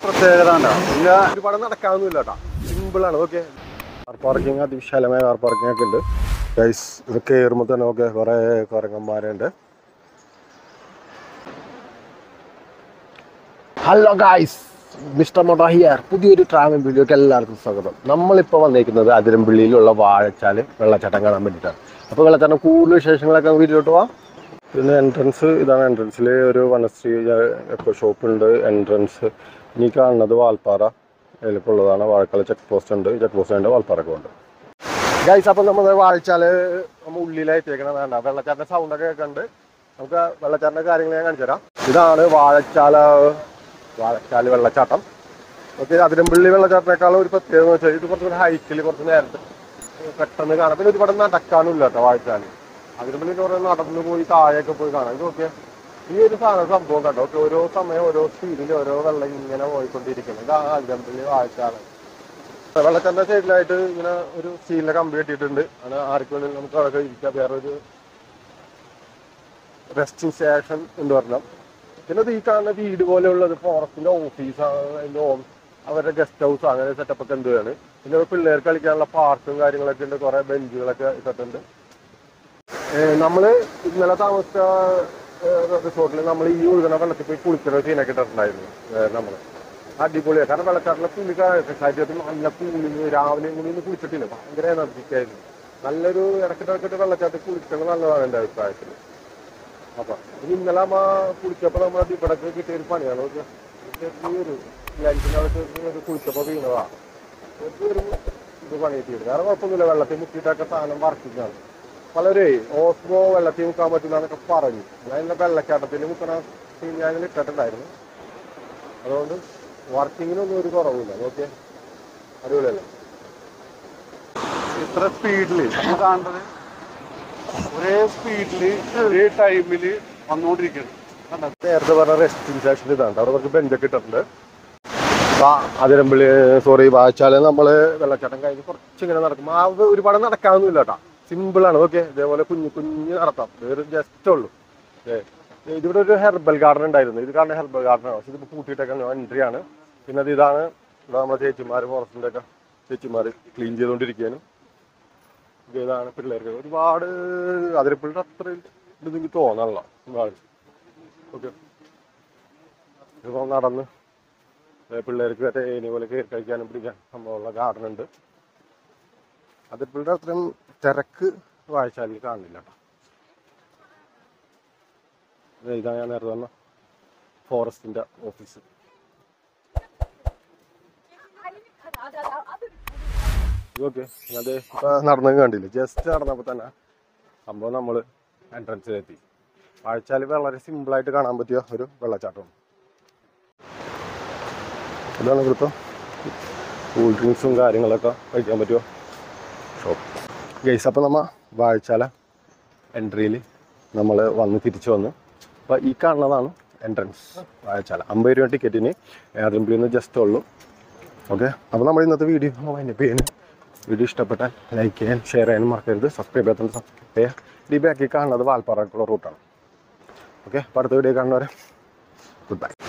പ്രത്യേകത ഉണ്ടോ പിന്നെ ഒരുപാട് നടക്കാനൊന്നുമില്ല കേട്ടോ സിമ്പിളാണ് ഓക്കെ കാർ പാർക്കിംഗ് അതിവിശാലമായ കാർ പാർക്കിംഗ് ഒക്കെ ഉണ്ട് ഗൈസ് ഇത് കയറുമ്പോൾ തന്നെ ഓക്കെ കുറേ കുരങ്ങന്മാരുണ്ട് hello guys mister Motta here പുതിയൊരു ട്രാവൽ വീഡിയോക്ക് എല്ലാവർക്കും സ്വാഗതം നമ്മളിപ്പോൾ വന്നിരിക്കുന്നത് അതിരമ്പള്ളിയിലുള്ള വാഴച്ചാല് വെള്ളച്ചാട്ടം കാണാൻ വേണ്ടിയിട്ടാണ് അപ്പോൾ വെള്ളച്ചാട്ടം കൂടുതൽ വിശേഷങ്ങളൊക്കെ വീട്ടിലോട്ട് പോവാം പിന്നെ എൻട്രൻസ് ഇതാണ് എൻട്രൻസിൽ ഒരു വനശ്രീ എക്കോ ഷോപ്പ് ഉണ്ട് എൻട്രൻസ് ഇനി കാണുന്നത് വാൽപ്പാറ അതിലിപ്പോൾ ഉള്ളതാണ് വാഴക്കാല ചെക്ക് പോസ്റ്റ് ഉണ്ട് ചെക്ക് പോസ്റ്റ് ഉണ്ട് വാൽപ്പാറൊക്കെ ഉണ്ട് ഗൈസ് അപ്പം നമ്മൾ വാഴച്ചാല് നമ്മൾ ഉള്ളിലായിട്ടേക്കണം വേണ്ട വെള്ളച്ചാറിന്റെ സൗണ്ട് ഒക്കെ കേൾക്കുന്നുണ്ട് നമുക്ക് വെള്ളച്ചാറിന്റെ കാര്യങ്ങൾ ഞാൻ കാണിച്ചു തരാം ഇതാണ് വാഴച്ചാല വാഴച്ചാല് വെള്ളച്ചാട്ടം ഓക്കെ അതിരമ്പള്ളി വെള്ളച്ചാട്ടത്തിനേക്കാളും ഒരു പ്രത്യേകത എന്ന് വെച്ചാൽ ഇത് കുറച്ചുകൂടി ഹൈറ്റിൽ കുറച്ച് നേരത്തെ പെട്ടെന്ന് കാണാം പിന്നെ ഒരുപാട് നടക്കാനും ഇല്ല കേട്ടോ വാഴച്ചാല് അതിരമ്പള്ളി കുറേ നടന്നു പോയി താഴെയൊക്കെ പോയി കാണാം ഇത് നോക്കിയാൽ ഈ ഒരു സാധനം സംഭവം കണ്ടോ ഓക്കെ ഓരോ സമയം ഓരോ സ്പീഡിൽ ഓരോ വെള്ളം ഇങ്ങനെ പോയിക്കൊണ്ടിരിക്കുന്നത് ഇതാണ് അതിരമ്പള്ളി വാഴച്ചാല് വെള്ളച്ചാറിന്റെ സൈഡിലായിട്ട് ഇങ്ങനെ ഒരു സ്റ്റീലിന്റെ കമ്പി കെട്ടിയിട്ടുണ്ട് അത് ആർക്കുള്ളിൽ നമുക്ക് അവിടെ ഇരിക്കാം വേറൊരു റെസ്റ്റിംഗ് സ്റ്റേഷൻ എന്ന് പറഞ്ഞാൽ പിന്നെ ഇത് ഈ കാണുന്ന വീട് പോലെയുള്ളത് ഫോറസ്റ്റിന്റെ ഓഫീസാണ് അതിന്റെ ഓം അവരുടെ ഗസ്റ്റ് ഹൗസ് അങ്ങനെ സെറ്റപ്പ് ഒക്കെ എന്താണ് പിന്നെ പിള്ളേർക്ക് കളിക്കാനുള്ള പാർക്കും കാര്യങ്ങളൊക്കെ ഉണ്ട് കുറെ ബെഞ്ചുകളൊക്കെ ഇട്ടിട്ടുണ്ട് ഏഹ് നമ്മള് ഇന്നലെ താമസിച്ച റിസോർട്ടിൽ നമ്മൾ ഈ ഒഴുകണ വെള്ളത്തിൽ പോയി കുളിക്കുന്ന സീനൊക്കെ ഇട്ടിട്ടുണ്ടായിരുന്നു ഏഹ് നമ്മള് അടിപൊളിയാണ് കാരണം വെള്ളച്ചാട്ടിലെ പുള്ളി ശരീരത്തിൽ നല്ല കൂളിങ് രാവിലെ കൂടി ഒന്ന് കുളിച്ചിട്ടില്ല ഭയങ്കര എനർജിക്കായിരുന്നു നല്ലൊരു ഇടക്കിടക്കിട്ട് വെള്ളച്ചാട്ടത്തിൽ കുളിക്കുന്നത് നല്ലതാണ് എൻ്റെ അഭിപ്രായത്തിൽ അപ്പൊ ഇത് ഇന്നലെ നമ്മ കുളിച്ചപ്പോ നമ്മൾ ഇവിടൊക്കെ കിട്ടിയ ഒരു പണിയാണ് ഒരു ചെറിയൊരു ലഞ്ചിനകത്ത് ഒരു കുളിച്ചപ്പോ വീണതാ ചെറിയൊരു ഇത് പണി കിട്ടിയത് വേറെ കുഴപ്പമൊന്നുമില്ല വെള്ളത്തിൽ മുക്കിയിട്ടൊക്കെ സാധനം വർക്കിങ്ങാണ് പലരെ ഓസ്മോ വെള്ളത്തിൽ മുക്കാൻ പറ്റുന്നതൊക്കെ പറഞ്ഞു ഞാൻ ഇന്ന വെള്ളച്ചാട്ടത്തിൽ മുക്കണ സീൻ ഞാൻ ഇങ്ങനെ ഇട്ടിട്ടുണ്ടായിരുന്നു അതുകൊണ്ട് വർക്കിങ്ങിനൊന്നും ഒരു കുറവില്ല നോക്കിയേ അടിപൊളിയല്ലേ ഇത്ര സ്പീഡില് നമ്മൾ കാണേണ്ടത് ഒരേ സ്പീഡില് ഒരേ ടൈമില് വന്നുകൊണ്ടിരിക്കണം കണ്ടോ? നേരത്തെ പറഞ്ഞ റെസ്റ്റിംഗ് സ്റ്റേഷൻ ഇതാണ് അവിടെ കുറച്ച് ബെഞ്ചൊക്കെ ഇട്ടിട്ടുണ്ട് ആ അതിരമ്പള്ളി സോറി വാച്ചാല് നമ്മള് വെള്ളച്ചാട്ടം കഴിഞ്ഞ് കുറച്ച് ഇങ്ങനെ നടക്കും ആ ഇത് ഒരുപാട് നടക്കാനൊന്നുമില്ല കേട്ടോ സിമ്പിളാണ് ഓക്കെ ഇതേപോലെ കുഞ്ഞു കുഞ്ഞ് നടത്താം വേറെ ജസ്റ്റ് ഉള്ളൂ ഏ ഇതിവിടെ ഒരു ഹെർബൽ ഗാർഡൻ ഉണ്ടായിരുന്നു ഇത് കാണുന്ന ഹെർബൽ ഗാർഡൻ ആണ് പക്ഷെ ഇത് പൂട്ടിയിട്ടൊക്കെ എൻട്രി ആണ് പിന്നെ അത് ഇതാണ് ഇവിടെ നമ്മുടെ ചേച്ചിമാർ ഫോറസ്റ്റിന്റെ ഒക്കെ ചേച്ചിമാർ ക്ലീൻ ചെയ്തുകൊണ്ടിരിക്കുകയാണ് ഇത് ഇതാണ് പിള്ളേർക്ക് ഒരുപാട് അതിരപ്പള്ളിയുടെ അത്ര ഇത് എനിക്ക് തോന്നാനുള്ള ഒരുപാട് ഓക്കെ ഇപ്പോൾ നടന്ന് ഏ, പിള്ളേർക്ക് മറ്റേ ഏനി പോലെ കയറി കഴിക്കാനും പിടിക്കാൻ സംഭവമുള്ള ഗാർഡൻ ഉണ്ട് അതിരപ്പള്ളിയുടെ അത്രയും തിരക്ക് വാഴച്ചാലിൽ കാണില്ല ദേ ഇതാണ് ഞാൻ നേരത്തെ പറഞ്ഞ ഫോറസ്റ്റിന്റെ ഓഫീസ് ഓക്കെ അതെ ഇപ്പൊ നടന്നത് കണ്ടില്ല ജസ്റ്റ് നടന്നപ്പോൾ തന്നെ സംഭവം നമ്മൾ എൻട്രൻസിലെത്തി വാഴച്ചാൽ വളരെ സിമ്പിളായിട്ട് കാണാൻ പറ്റിയ ഒരു വെള്ളച്ചാട്ടമാണ് ഇതാണ് ഇവിടുത്തെ കൂൾ ഡ്രിങ്ക്സും കാര്യങ്ങളൊക്കെ കഴിക്കാൻ പറ്റുമോ ഷോപ്പ് ഗൈസ് അപ്പോൾ നമ്മൾ വാഴച്ചാല എൻട്രിയിൽ നമ്മൾ വന്ന് തിരിച്ചു വന്നു അപ്പോൾ ഈ കാണുന്നതാണ് എൻട്രൻസ് വാഴച്ചാല അമ്പത് രൂപ ടിക്കറ്റിന് ഏതെങ്കിലും നിന്ന് ജസ്റ്റ് ഉള്ളൂ ഓക്കെ അപ്പോൾ നമ്മൾ ഇന്നത്തെ വീഡിയോ അതിൻ്റെ പേര് വീഡിയോ ഇഷ്ടപ്പെട്ടാൽ ലൈക്ക് ചെയ്യാൻ ഷെയർ ചെയ്യാനും മറക്കരുത് സബ്സ്ക്രൈബ് ചെയ്യാത്ത സബ്സ്ക്രൈബ് ചെയ്യുക ഈ ബാക്കിൽ കാണുന്നത് വാൽപ്പാറക്കുള്ള റൂട്ടാണ് ഓക്കെ അപ്പോൾ അടുത്ത വീഡിയോ കാണുന്നവരെ ഗുഡ് ബൈ